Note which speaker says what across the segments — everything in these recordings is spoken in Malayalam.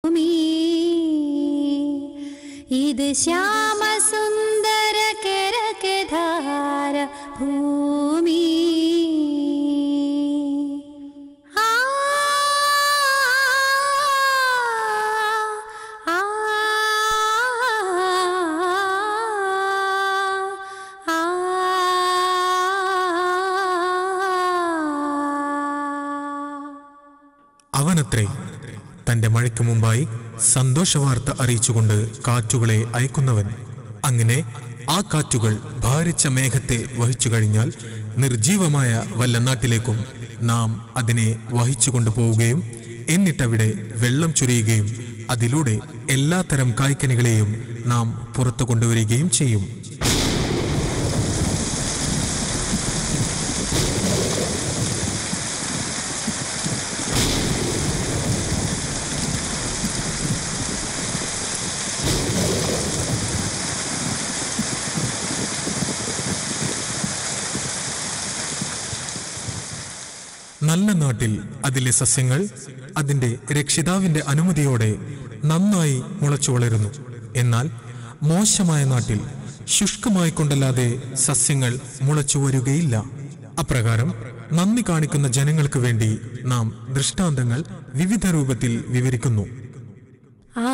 Speaker 1: ഭൂമി ഇത് ശ്യാമസുന്ദര കരകധാര ഭൂമി ആ ആ ആ
Speaker 2: അവനത്രേ തന്റെ മഴയ്ക്ക് മുമ്പായി സന്തോഷവാർത്ത അറിയിച്ചുകൊണ്ട് കാറ്റുകളെ അയക്കുന്നവൻ അങ്ങനെ ആ കാറ്റുകൾ ഭാരിച്ച മേഘത്തെ വഹിച്ചു കഴിഞ്ഞാൽ നിർജീവമായ വല്ല നാട്ടിലേക്കും നാം അതിനെ വഹിച്ചു കൊണ്ടുപോവുകയും എന്നിട്ടവിടെ വെള്ളം ചൊരിയുകയും അതിലൂടെ എല്ലാത്തരം കായ്ക്കനികളെയും നാം പുറത്തു കൊണ്ടുവരികയും ചെയ്യും നല്ല നാട്ടിൽ അതിലെ സസ്യങ്ങൾ അതിന്റെ രക്ഷിതാവിന്റെ അനുമതിയോടെ നന്നായി മുളച്ചു വളരുന്നു എന്നാൽ മോശമായ നാട്ടിൽ ശുഷ്കമായി കൊണ്ടല്ലാതെ സസ്യങ്ങൾ മുളച്ചു വരികയില്ല അപ്രകാരം നന്ദി കാണിക്കുന്ന ജനങ്ങൾക്ക് വേണ്ടി നാം ദൃഷ്ടാന്തങ്ങൾ വിവിധ രൂപത്തിൽ വിവരിക്കുന്നു
Speaker 1: ആ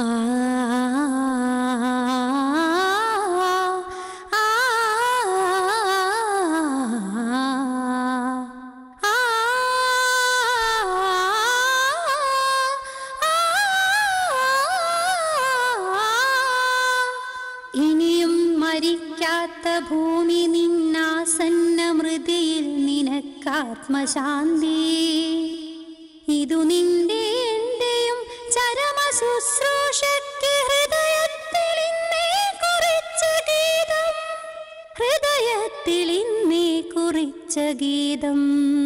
Speaker 1: ഇനിയും മരിക്കാത്ത ഭൂമി നിന്നാസന്ന മൃതിയിൽ നിനക്കാത്മശാന്തി ഇതു നിന്റെ എന്റെയും ചരമ ശുശ്രൂഷയ്ക്ക് ഹൃദയത്തിൽ ഇന്നേ കുറിച്ച ഗീതം ഹൃദയത്തിൽ ഇന്നേ കുറിച്ച ഗീതം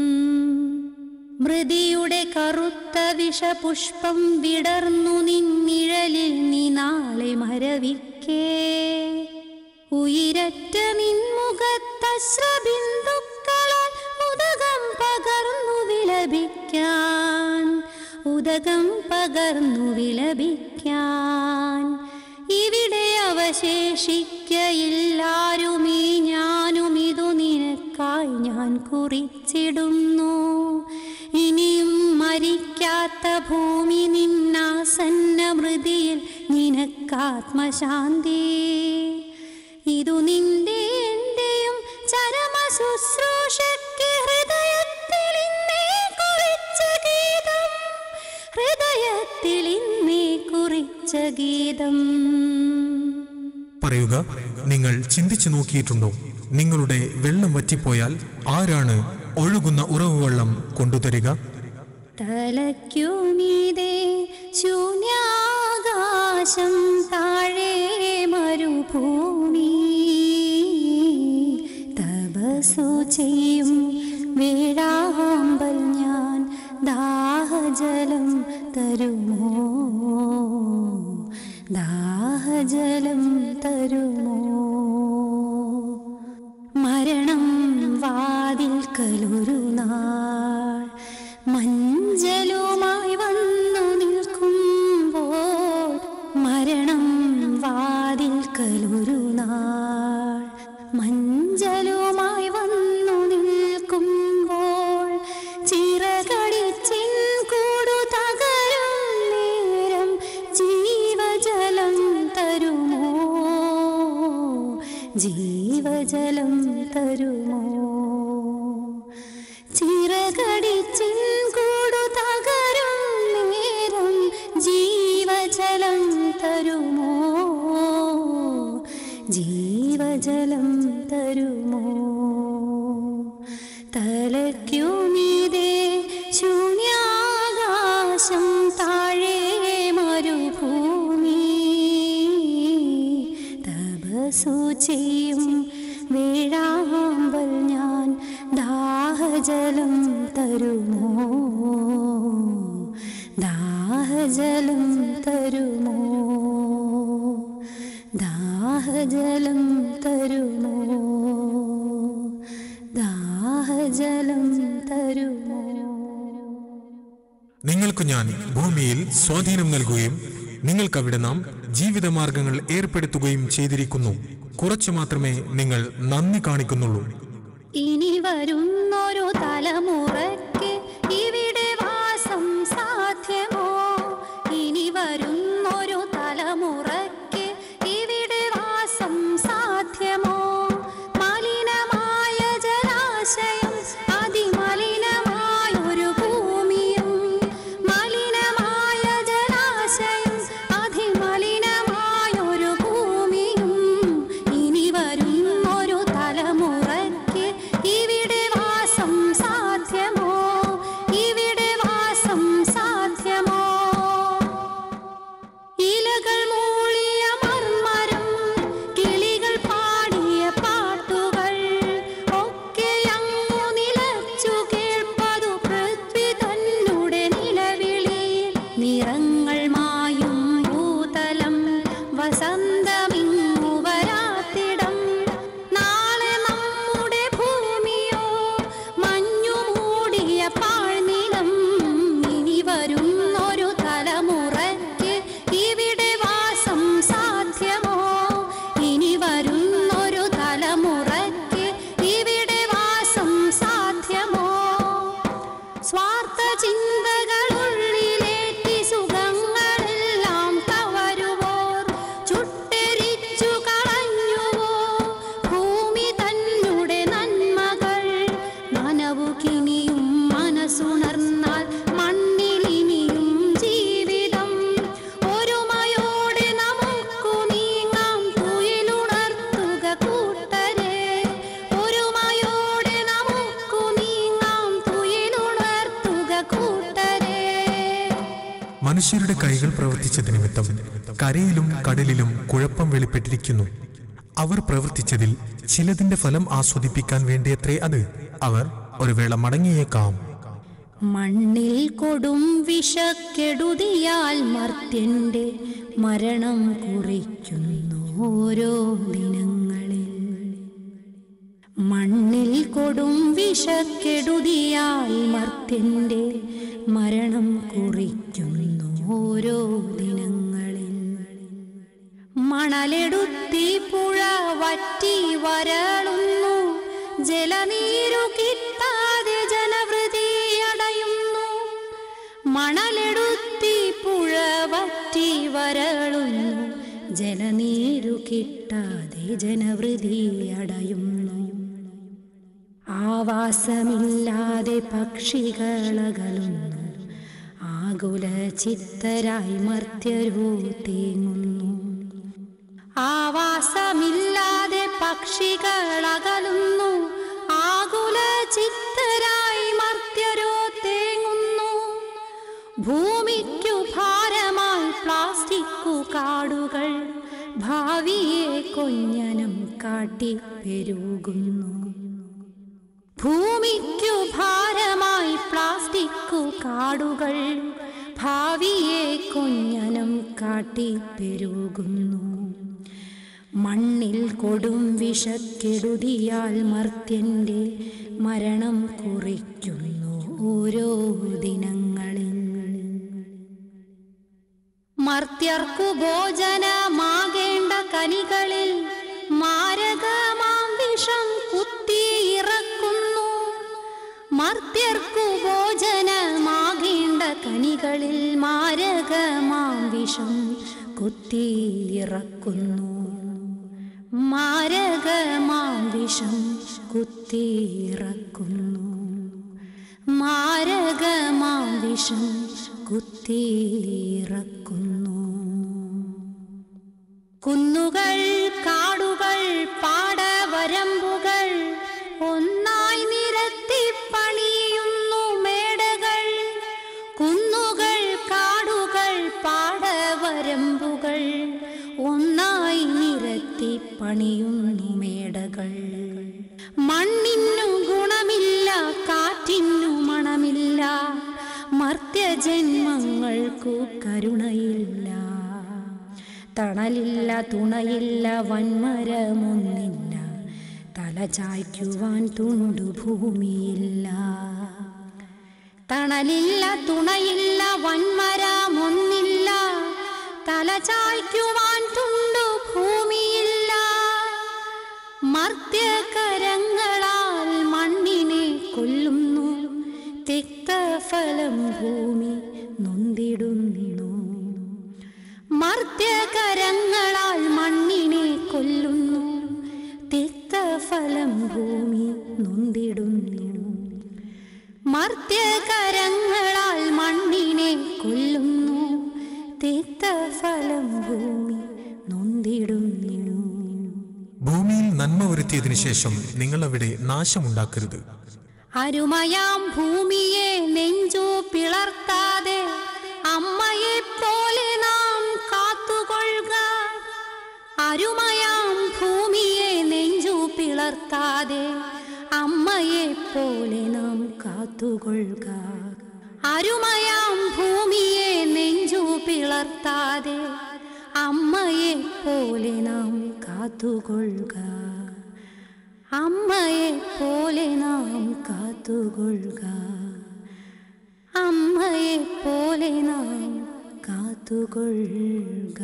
Speaker 1: മൃതിയുടെ കറുത്ത വിഷപുഷ്പം വിടർന്നു നിന്നിഴലിൽ നീ നാളെ മരവിക്കേ ഉയിരറ്റ നിൻമുഖത്തശ്രബിന്ദുക്കളാൽ ഉദകം പകർന്നു വിലപിക്കാൻ ഉദകം പകർന്നു വിലപിക്കാൻ ഇവിടെ അവശേഷിക്കയില്ലാരുമേ ഞാനും ഇതു നിനക്കായി ഞാൻ കുറിച്ചിടുന്നു ഇനിയും മരിക്കാത്ത ഭൂമി നിന്നാസന്ന മൃതിയിൽ നിനക്കാത്മശാന്തി ഇതു നിന്റെ എന്റെയും ചരമ ശുശ്രൂഷയ്ക്ക് ഹൃദയത്തിൽ ഇന്നേ കുറിച്ച ഗീതം ഹൃദയത്തിൽ ഇന്നേ കുറിച്ച ഗീതം
Speaker 2: പറയുക നിങ്ങൾ ചിന്തിച്ചു നോക്കിയിട്ടുണ്ടോ നിങ്ങളുടെ വെള്ളം വറ്റിപ്പോയാൽ ആരാണ് ഒഴുകുന്ന ഉറവുവെള്ളം കൊണ്ടുതരിക
Speaker 1: തലയ്ക്കുമീതേ ശൂന്യാകാശം താഴെ മരുഭൂമി തപസു ചെയ്യും വേഴാമ്പൽ ഞാൻ ദാഹജലം തരുമോ ദാഹജലം തരുമോ മരണം വാതിൽക്കലൊരു നാൾ മഞ്ചലുമായി വന്നു നിൽക്കുമ്പോൾ മരണം വാതിൽക്കലൊരു നാൾ മഞ്ചലുമായി വന്നു നിൽക്കുമ്പോൾ ചിറകടിച്ചിൻ കൂടു തകരും നേരം ജീവജലം തരുമോ ജീവജലം തരുമോ ചിറകടിച്ചിൻ കൂടു തകരും നേരം ജീവജലം തരുമോ ജീവജലം തരുമോ തലയ്ക്കുമീതേ ശൂന്യാകാശം താഴെ മരുഭൂമി തപസു ചെയ്യും വേഴാമ്പൽ ഞാൻ ദാഹജലം തരുമോ ദാഹജലം തരുമോ ദാഹജലം തരുമോ ദാഹജലം തരുമോ
Speaker 2: നിങ്ങൾക്ക് ഞാൻ ഭൂമിയിൽ സ്വാധീനം നൽകുകയും നിങ്ങൾക്കവിടെ നാം ജീവിതമാർഗങ്ങൾ ഏർപ്പെടുത്തുകയും ചെയ്തിരിക്കുന്നു കുറച്ചു മാത്രമേ നിങ്ങൾ നന്ദി കാണിക്കുന്നുള്ളൂ
Speaker 1: ഇനി വരുന്നൊരു തലമുറയ്ക്ക് ഇവിടെ വാസം സാധ്യമോ ഇനി വരുന്നൊരു തലമുറയ്ക്ക് ഇവിടെ വാസം സാധ്യമോ മലിനമായ ജലാശയം അതിമലിനമായൊരു ഭൂമിയും മലിനമായ ജലാശയം അതിമലിനമായൊരു ഭൂമിയും ഇനി വരുന്നൊരു തലമുറയ്ക്ക് ഇവിടെ വാസം സാധ്യമോ ഇവിടെ വാസം സാധ്യമോ ഇലകൾ മൂളിയ മർമരം കിളികൾ പാടിയ പാട്ടുകൾ ഒക്കെ അങ്ങു നിലച്ചു കേൾപ്പതു പൃഥ്വി തന്നുടെ നിലവിളി നിറങ്ങൾ മായും ഭൂതലം വസന്തമിങ്ങു വരാത്തിടം നാളെ നമ്മുടെ ഭൂമിയോ മഞ്ഞു മൂടിയ പാഴ്നിലം ഇനി വരുന്നൊരു തലമുറയ്ക്ക് ഇവിടെ വാസം സാധ്യമോ ഇനി വരുന്നൊരു തലമുറയ്ക്ക് ഇവിടെ വാസം സാധ്യമോ സ്വാർത്ഥ ചിന്തകളുള്ളിലേറ്റി സുഖങ്ങളെല്ലാം കവരുവോർ ചുട്ടെരിച്ചു കളഞ്ഞുവോ ഭൂമി തന്നുടെ നന്മകൾ നനവു കിനിയും മനസ്സുണർന്നാൽ മണ്ണിലിനിയും ജീവിതം ഒരുമയോടെ നമുക്കു നീങ്ങാം തുയിലുണർത്തുക കൂട്ടരെ ഒരുമയോടെ നമുക്കു നീങ്ങാം തുയിലുണർത്തുക കൂട്ടരെ
Speaker 2: മനുഷ്യരുടെ കൈകൾ പ്രവർത്തിച്ചത് നിമിത്തം കരയിലും കടലിലും കുഴപ്പം വെളിപ്പെട്ടിരിക്കുന്നു അവർ പ്രവർത്തിച്ചതിൽ ചിലതിന്റെ ഫലം ആസ്വദിപ്പിക്കാൻ വേണ്ടിയത്രേ അത് അവർ ഒരു വേള മടങ്ങിയേക്കാം
Speaker 1: മണ്ണിൽ കൊടും വിഷക്കെടുതിയാൽ മർത്യന്റെ മരണം കുറിക്കുന്നു ഓരോ ദിനങ്ങളിൽ മണ്ണിൽ കൊടും വിഷക്കെടുതിയാൽ മർത്യന്റെ മരണം കുറിക്കുന്നു ഓരോ ദിനങ്ങളിൽ മണലെടുത്തി പുഴ വറ്റി വരളുന്നു ജലനീരു കിട്ടാതെ ജനവൃതി അടയുന്നു മണലെടുത്തി പുഴ വറ്റി വരളുന്നു ജലനീരു കിട്ടാതെ ജനവൃതി അടയുന്നു ആവാസമില്ലാതെ പക്ഷികളകലുന്നു ആകുല ചിത്തരായി മർത്യരോ തേങ്ങുന്നു ആവാസമില്ലാതെ പക്ഷികളകലുന്നു ആകുല ചിത്തരായി മർത്യരോ തേങ്ങുന്നു ഭൂമിക്കു ഭാരമായി പ്ലാസ്റ്റിക്കു കാടുകൾ ഭാവിയെ കൊഞ്ഞനം കാട്ടി പെരുകുന്നു ഭൂമിക്കു ഭാരമായി പ്ലാസ്റ്റിക്കു കാടുകൾ ഭാവിയെ കൊഞ്ഞനം കാട്ടി പെരുകുന്നു മണ്ണിൽ കൊടും വിഷക്കെടുതിയാൽ മർത്യന്റെ മരണം കുറിക്കുന്നു ഓരോ ദിനങ്ങളിൽ മർത്യർക്കു ഭോജനമാകേണ്ട കനികളിൽ മാരകമാം വിഷം കുത്തിയിറക്കുന്നു മർത്യർക്കു ഭോജനമാകേണ്ട കനികളിൽ മാരകമാം വിഷം കുത്തിയിറക്കുന്നു മാരകമാം വിഷം കുത്തിയിറക്കുന്നു മാരകമാം വിഷം കുത്തിയിറക്കുന്നു കുന്നുകൾ കാടുകൾ പാടവരമ്പുകൾ ഒന്നായി നിരത്തി പണിയുന്നു മേടകൾ കുന്നുകൾ കാടുകൾ പാടവരമ്പുകൾ ഒന്നായി നിരത്തി പണിയുന്നു മേടകൾ മണ്ണിനു ഗുണമില്ല കാറ്റിനു മണമില്ല മർത്യജന്മങ്ങൾക്കു കരുണയില്ല തണലില്ല തുണയില്ല വൻമരമൊന്നില്ല തല ചായ്ക്കുവാൻ തുണ്ടു ഭൂമിയില്ല തണലില്ല തുണയില്ല വൻമരമൊന്നില്ല ചായ്ക്കുവാൻ തുണ്ടു ഭൂമിയില്ല മർത്യകരങ്ങളാൽ മണ്ണിനെ കൊല്ലുന്നു തിക്തഫലം ഭൂമി നൊന്തിടുന്നു മർത്യകരങ്ങളാൽ മണ്ണിനെ കൊല്ലുന്നു തിക്തഫലം ഭൂമി നൊന്തിടുന്നു മർത്യകരങ്ങളാൽ മണ്ണിനെ കൊല്ലുന്നു തിക്തഫലം ഭൂമി നൊന്തിടുന്നു
Speaker 2: ഭൂമിയിൽ നന്മ വരുത്തിയതിനു ശേഷം നിങ്ങൾ അവിടെ നാശമുണ്ടാക്കരുത്
Speaker 1: അരുമയാം ഭൂമിയെ നെഞ്ചു പിളർത്താതെ അമ്മയെ പോലെ നാം കാത്തുകൊള്ളുക അരുമയാം ഭൂമിയെ നെഞ്ചു പിളർത്താതെ അമ്മയെ പോലെ നാം കാത്തുകൊള്ളുക അരുമയാം ഭൂമിയെ നെഞ്ചു പിളർത്താതെ അമ്മയെ പോലെ നാം കാത്തുകൊള്ളുക അമ്മയെ പോലെ നാം കാത്തുകൊള്ളുക അമ്മയെ പോലെ നാം കാത്തുകൊള്ളുക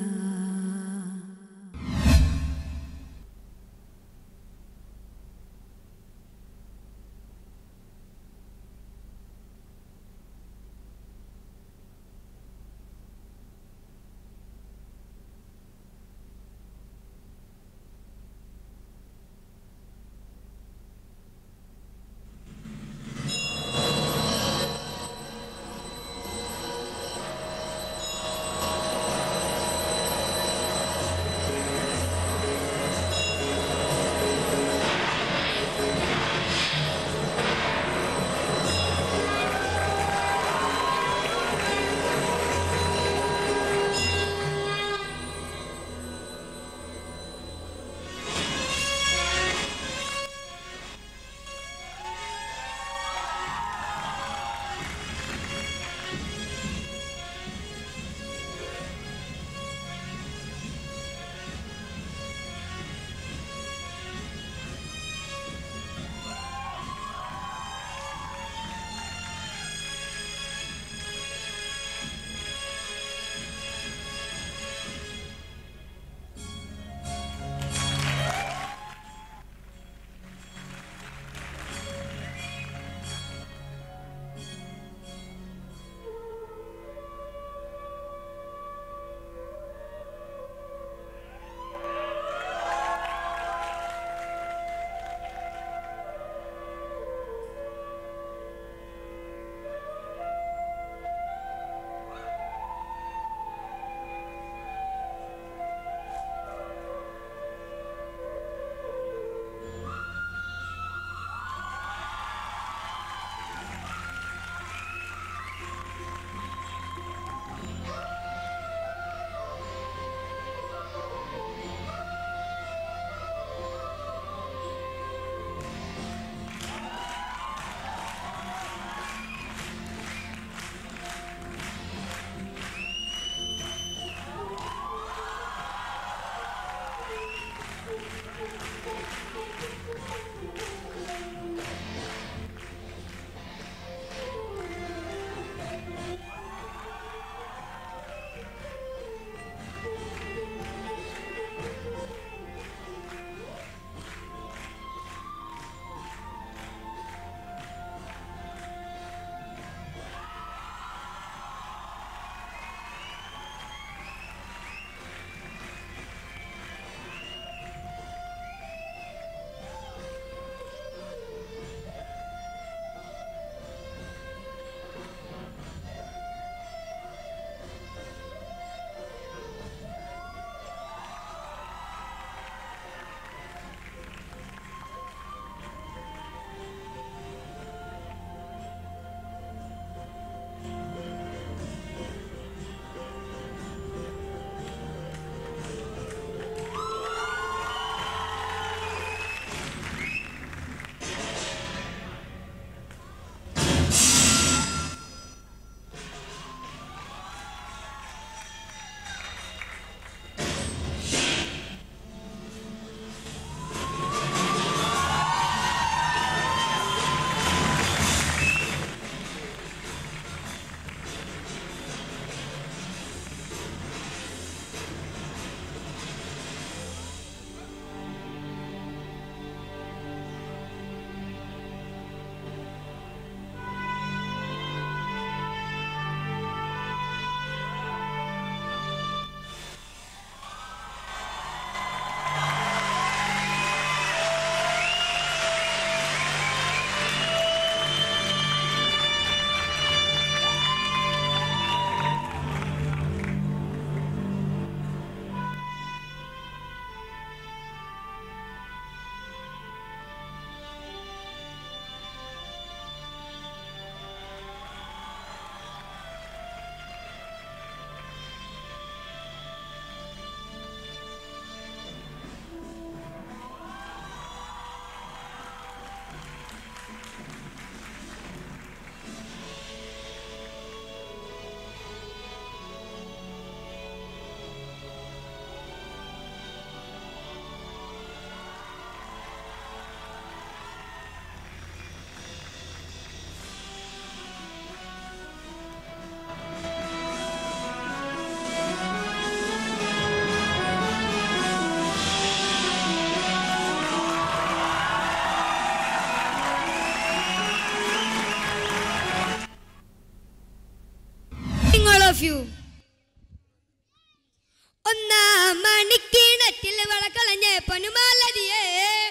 Speaker 3: ഒന്നാം മണിക്കിണറ്റിൽ വളക്കളഞ്ഞ പൊന്നുമാലതിയെ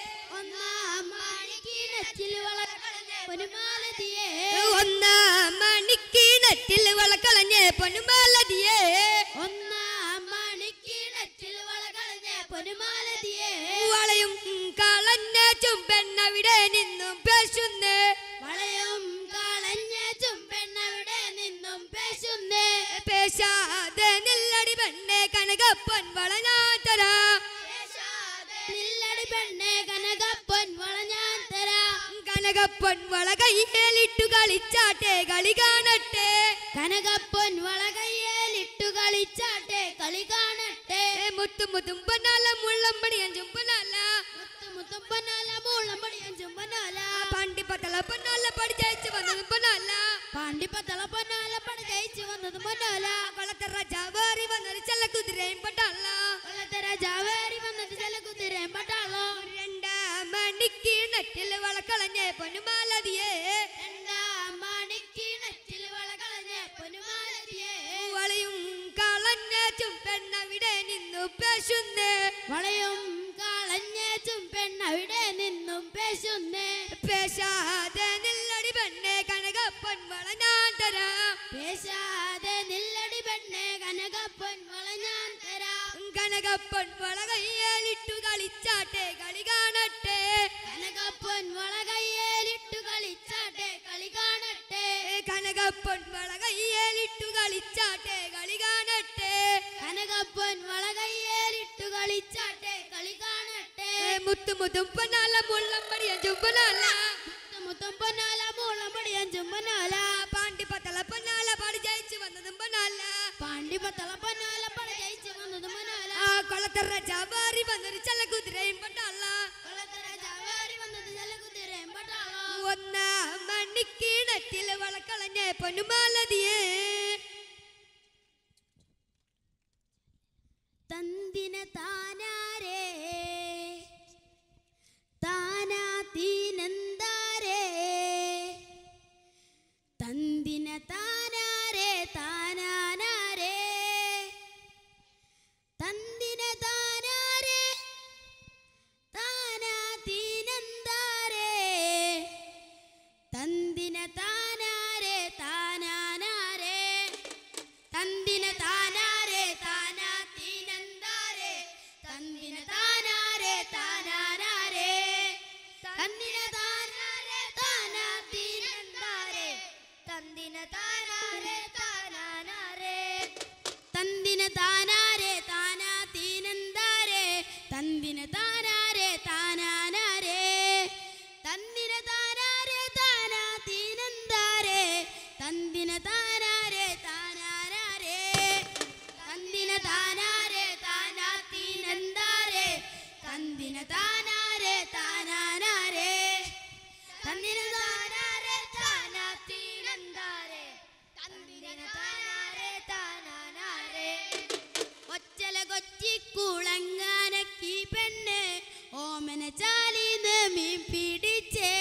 Speaker 4: ഒന്നാം മണിക്കിണറ്റിൽ വളകളഞ്ഞ പൊന്നുമാലതിയെ
Speaker 3: ഒന്നാം മണിക്കിണറ്റിൽ വളക്കളഞ്ഞ പൊന്നുമാലതിയെ
Speaker 4: ഒന്നാം മണിക്കിണറ്റിൽ വളകളഞ്ഞ പൊന്നുമാലതിയെ
Speaker 3: വളയും കളഞ്ഞ ചുംബെണ്ണവിടെ നിന്നും പേശുന്നേ
Speaker 4: വളയും കളഞ്ഞ ചുംബെണ്ണവിടെ നിന്നും പേശുന്നേ
Speaker 3: പേശാതെ നില്ലടി പെണ്ണെ കനകപ്പൊൻ വളനാത്തര
Speaker 4: പേശാതെ നില്ലടി പെണ്ണെ കനകപ്പൊൻ വള ഞാൻ തരാം
Speaker 3: കനകപ്പൊൻ വള കയ്യേലിട്ടു കളിച്ചാട്ടെ കളി കാണട്ടെ
Speaker 4: കനകപ്പൊൻ വള കയ്യേലിട്ടു കളിച്ചാട്ടെ കളി കാണട്ടെ
Speaker 3: മുത്തു മുത്തും പൊന്നാല മുള്ളം പണിയാൻ ചുംബനാല
Speaker 4: മുത്തു മുത്തും പൊന്നാല മൂളം പടിയൻ ചുംബനാല
Speaker 3: പാണ്ടി പത്തള പൊന്നാല പഠിച്ചു വന്നതും പൊന്നാല
Speaker 4: പാണ്ടിപ്പത്തള പൊന്നാല പണി ജയിച്ചു വന്നത് പൊന്നാല
Speaker 3: കൊളത്തെ രാജാവേറി വന്നത് ചെല്ല കുതിരയും പട്ടാള
Speaker 4: കൊല്ലത്തെ രാജാവേറി വന്നത് ചില കുതിരയും പട്ടാളോ
Speaker 3: രണ്ടാം മണിക്ക് നറ്റിൽ വളക്കളഞ്ഞ പൊന്നുമാലതിയെ
Speaker 4: രണ്ടാം മണിക്കിണറ്റിൽ വള കളഞ്ഞ പൊന്നുമാലതിയെ
Speaker 3: വളയും കളഞ്ഞ ചുംബെണ്ണവിടെ നിന്നു പേശുന്നേ
Speaker 4: വളയും കളഞ്ഞേച്ചും പെണ്ണവിടെ നിന്നും പേശുന്നേ
Speaker 3: പേശാതെ നില്ലടി പെണ്ണെ കനകപ്പൊൻ വള ഞാൻ തരാം
Speaker 4: പേശാതെ നില്ലടി പെണ്ണെ കനകപ്പൊൻ വള ഞാൻ തരാം
Speaker 3: കനകപ്പൊൻ വള കയ്യേലിട്ടു കളിച്ചാട്ടെ കളി കാണട്ടെ
Speaker 4: കനകപ്പൊൻ വള കയ്യേലിട്ടു കളിച്ചാട്ടെ കളി കാണട്ടെ
Speaker 3: കനകപ്പൊൻ വള കയ്യേലിട്ടു കളിച്ചാട്ടെ കളി കാണട്ടെ
Speaker 4: കനകപ്പൊൻ വള കയ്യേലിട്ടു കളിച്ചാട്ടെ കളി കാണട്ടെ
Speaker 3: മുത്തു മുത്തും പൊന്നാല മുള്ളം പടിയ ചുമ്പനാല
Speaker 4: മുത്തും പൊന്നാല മൂളം പടിയൻ ചുമ്പനാല
Speaker 3: പാണ്ടി പത്തള പൊന്നാല പാടി ജയിച്ചു വന്നതും പൊന്നാല
Speaker 4: പാണ്ടിപ്പത്തള പൊന്നാല പട ജയിച്ചു വന്നത് മനാല
Speaker 3: ആ കൊളത്തറ ചാവാറി വന്നൊരു ചെല കുതിരയും പട്ടാള
Speaker 4: കൊള്ളത്തെ രാജാവേറി വന്നത് ചില കുതിരയും പട്ടാളോ
Speaker 3: ഒന്നാം മണിക്കിണറ്റിൽ വളക്കളഞ്ഞ പൊന്നുമാലതിയേ
Speaker 4: തന്തിന താനാരേ താനാ തീനന്താരേ തന്തിന താനാരേ താനാനാരേ തന്തിന താനാരേ താനാ തീനന്താരേ തന്തിന താനാരേ താനാനാരേ തന്തിന താനാരേ താനാ തീനന്താരേ തന്തിന താനാരേ താനാനാരേ തന്തിന താനാരേ താനാ തീനന്താരേ തന്തിന താനാരേ താനാനാരേ തന്തിന താനാരേ താനാ തീനന്താരേ തന്തിന താനാരേ താനാനാരേ തന്തിന താനാരേ താനാ തീനന്താരേ തന്തിന താനാരേ താനാനാരേ തന്തിന താനാരേ താനാ തീനന്താരേ തന്തിന താനാരേ താനാനാരേ തന്തിന താനാരേ താനാ തീനന്താരേ തന്തിന താനാരേ താനാനാരേ ഒച്ചല കൊച്ചിക്കുളങ്ങാനക്കി പെണ്ണ് ഓമന ചാലിന്ന് മീൻ പിടിച്ചേ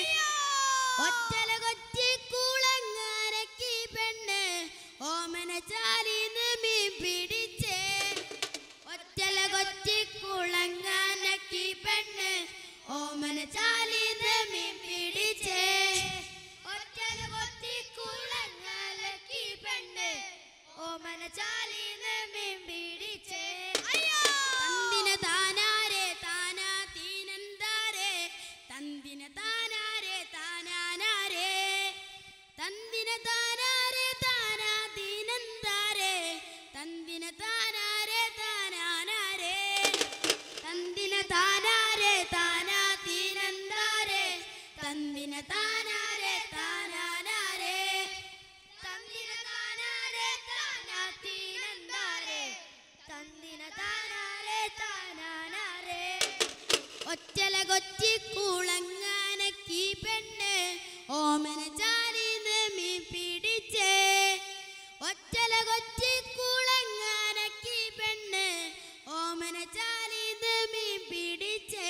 Speaker 4: ഒച്ചല കൊച്ചിക്കുളങ്ങാനക്കി പെണ്ണ് ഓമന ചാലിന്ന് മീൻ പിടിച്ചേ ഒച്ചല കൊച്ചിക്കുളങ്ങാനക്കി പെണ്ണ് ഓമന ചാലിന്ന് മീൻ പിടിച്ചേ ഒച്ചല കൊച്ചിക്കുളങ്ങാനക്കി പെണ്ണ് ഓമന ചാലിന്ന് മീൻ പിടിച്ചേ തന്തിന താനാരേ താനാ തീനന്താരേ തന്തിന താനാരേ താനാനാരേ തന്തിന താനാരേ താനാ തീനന്താരേ തന്തിന താനാരേ താനാനാരേ തന്തിന താനാരേ താനാ തീനന്താരേ തന്തിന താനാരേ താനാനാരേ തന്തിന താനാരേ താനാ തീനന്താരേ തന്തിന താനാരേ താനാനാരേ ഒച്ചല കൊച്ചിക്കുളങ്ങാനക്കി പെണ്ണ് ഓമന ചാലിന്ന് മീൻ പിടിച്ചേ ഒച്ചല കൊച്ചിക്കുളങ്ങാനക്കി പെണ്ണ് ഓമന ചാലിന്ന് മീൻ പിടിച്ചേ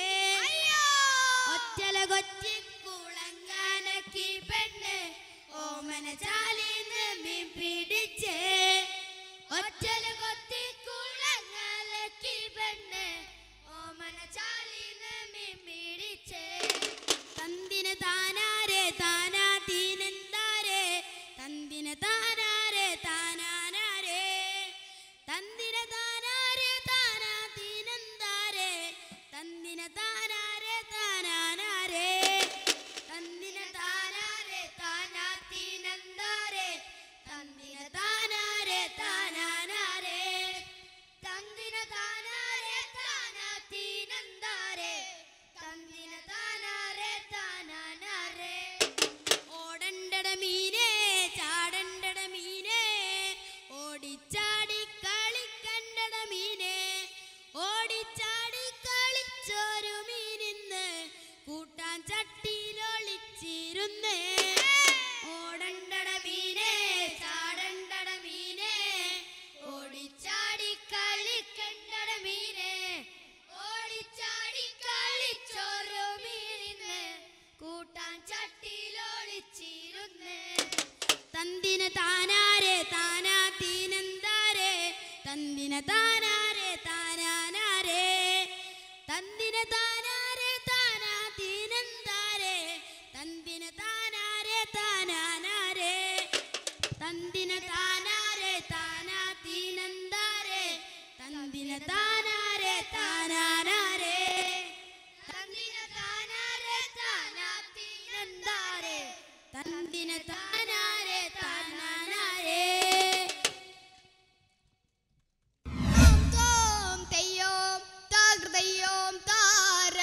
Speaker 4: ഒച്ചല കൊച്ചിക്കുളങ്ങാനക്കി പെണ്ണ് ഓമന ചാലിന്ന് മീൻ പിടിച്ചേ ഒച്ചല കൊത്തിക്കുളങ്ങ താനാരെ താനാ തീനന്താരെ തന്തിന താനാരെ താനാനാരെ തന്തിന താനാരെ താനാ തീനന്താരെ തന്തിന താനാരെ താനാനാരെ തന്തിന താനാരെ താനാ തീനന്താരെ തന്തിന താനാരെ താനാനാരെ
Speaker 3: തോം തെയ്യോം തകൃതയ്യോം താര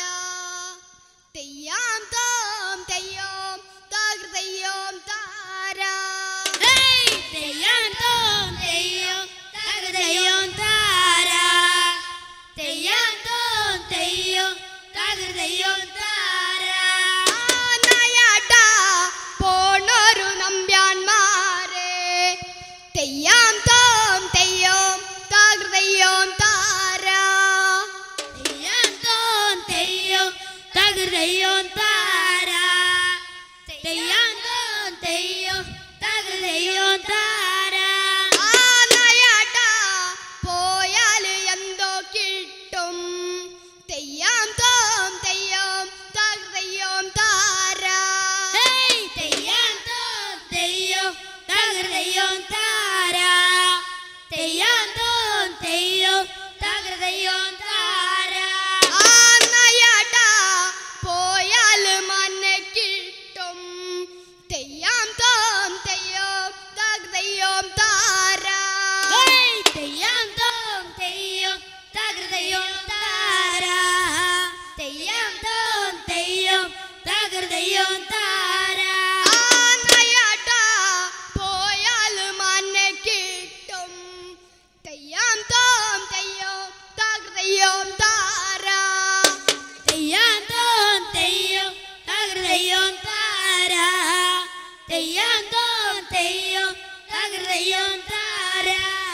Speaker 3: തെയ്യാം തോം തെയ്യോം തകൃതയ്യോം താര
Speaker 4: Hey, തെയ്യം തോം തെയ്യം തകൃതയ്യം താര. തെയ്യം തോം തെയ്യം തകൃതയ്യം താര.
Speaker 3: ആനയടാ പോണൊരു നമ്പ്യാന്മാരെ തെയ്യാം തോം തെയ്യോം തകൃതയ്യോം താര
Speaker 4: തെയ്യം തോം തെയ്യം തകൃതയ്യം താര. തെയ്യം തോം തെയ്യം തകൃതയ്യം താര.
Speaker 3: ആനയടാ പോയാൽ എന്തോ കിട്ടും തെയ്യാം തോം തെയ്യോം തകൃതയ്യോം താര
Speaker 4: Hey, തെയ്യം തോം തെയ്യം തകൃതയ്യം താര. തെയ്യം തോം തെയ്യം തകൃതയ്യം താര.
Speaker 3: ആനയടാ പോയാൽ മന്നെ കിട്ടും തെയ്യാം തോം തെയ്യോം തകൃതയ്യോം താര
Speaker 4: Hey, തെയ്യം തോം തെയ്യം തകൃതയ്യം താര. തെയ്യം തോം തെയ്യം തകൃതയ്യം താര.
Speaker 3: ആനയടാ പോയാൽ മന്നെ കിട്ടും തെയ്യാം തോം തെയ്യോം തകൃതയ്യോം താര
Speaker 4: തെയ്യം തോം തെയ്യം തകൃതയ്യം താര. തെയ്യം തോം തെയ്യം തകൃതയ്യം താര.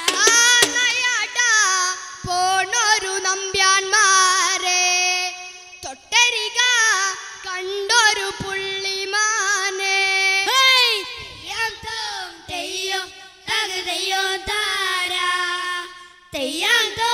Speaker 3: ആനയടാ പോണൊരു നമ്പ്യാന്മാരെ തൊട്ടരിക കണ്ടൊരു പുള്ളിമാനെ
Speaker 4: Hey! തെയ്യം തോം തെയ്യം തകൃതയ്യം താര. തെയ്യം തോം